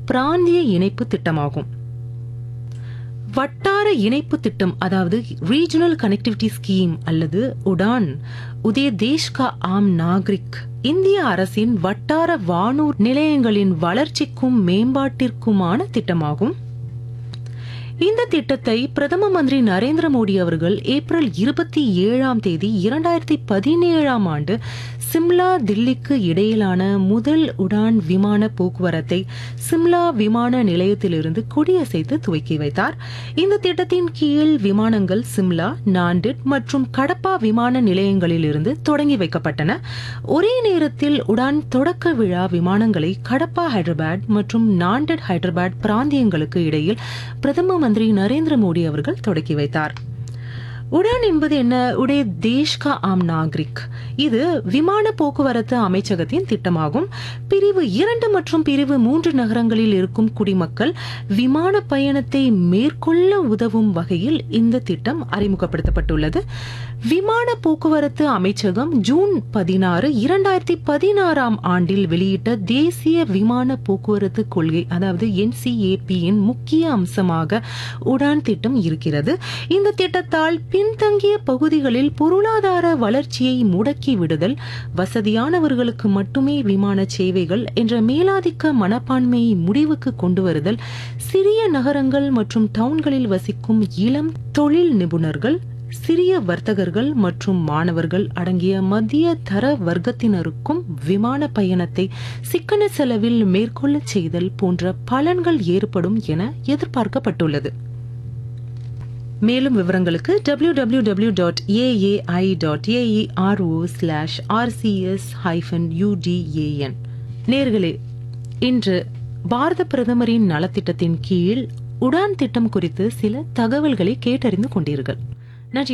பிராந்திய இணைப்பு திட்டமாகும் வட்டார இணைப்பு திட்டம் அதாவது ரீஜனல் கனெக்டிவிட்டி ஸ்கீம் அல்லது உடான் உதய தேஷ் கா ஆம் நாகரிக் இந்திய அரசின் வட்டார வானூர் நிலையங்களின் வளர்ச்சிக்கும் மேம்பாட்டிற்குமான திட்டமாகும் இந்த திட்டத்தை பிரதம மந்திரி நரேந்திர மோடி அவர்கள் ஏப்ரல் இருபத்தி ஏழாம் தேதி இரண்டாயிரத்தி பதினேழாம் ஆண்டு சிம்லா தில்லிக்கு இடையிலான முதல் உடான் விமான போக்குவரத்தை சிம்லா விமான நிலையத்திலிருந்து கொடியசைத்து துவக்கி வைத்தார் இந்த திட்டத்தின் கீழ் விமானங்கள் சிம்லா நாண்டிட் மற்றும் கடப்பா விமான நிலையங்களிலிருந்து தொடங்கி வைக்கப்பட்டன ஒரே நேரத்தில் உடான் தொடக்க விழா விமானங்களை கடப்பா ஹைதராபாத் மற்றும் நாண்டட் ஹைதராபாத் பிராந்தியங்களுக்கு இடையில் பிரதம மந்திரி நரேந்திர மோடி அவர்கள் தொடக்கி வைத்தார் உடான் என்பது என்ன உடைய தேஷ் கா ஆம் நாகரிக் இது விமான போக்குவரத்து அமைச்சகத்தின் திட்டமாகும் பிரிவு இரண்டு மற்றும் பிரிவு மூன்று நகரங்களில் இருக்கும் குடிமக்கள் விமான பயணத்தை மேற்கொள்ள உதவும் வகையில் இந்த திட்டம் அறிமுகப்படுத்தப்பட்டுள்ளது விமான போக்குவரத்து அமைச்சகம் ஜூன் பதினாறு இரண்டாயிரத்தி பதினாறாம் ஆண்டில் வெளியிட்ட தேசிய விமான போக்குவரத்து கொள்கை அதாவது என்சிஏபியின் முக்கிய அம்சமாக உடான் திட்டம் இருக்கிறது இந்த திட்டத்தால் பின்தங்கிய பகுதிகளில் பொருளாதார வளர்ச்சியை முடக்கி விடுதல் வசதியானவர்களுக்கு மட்டுமே விமான சேவைகள் என்ற மேலாதிக்க மனப்பான்மையை முடிவுக்கு கொண்டு வருதல் சிறிய நகரங்கள் மற்றும் டவுன்களில் வசிக்கும் இளம் தொழில் நிபுணர்கள் சிறிய வர்த்தகர்கள் மற்றும் மாணவர்கள் அடங்கிய மத்திய தர வர்க்கத்தினருக்கும் விமான பயணத்தை சிக்கன செலவில் மேற்கொள்ள செய்தல் போன்ற பலன்கள் ஏற்படும் என எதிர்பார்க்கப்பட்டுள்ளது மேலும் விவரங்களுக்கு W W W dot AAI dot AERO slash RCS hyphen UDAN நேர்களே இன்று பாரத பிரதமரின் நலத்திட்டத்தின் கீழ் உடான் திட்டம் குறித்து சில தகவல்களை கேட்டறிந்து கொண்டீர்கள்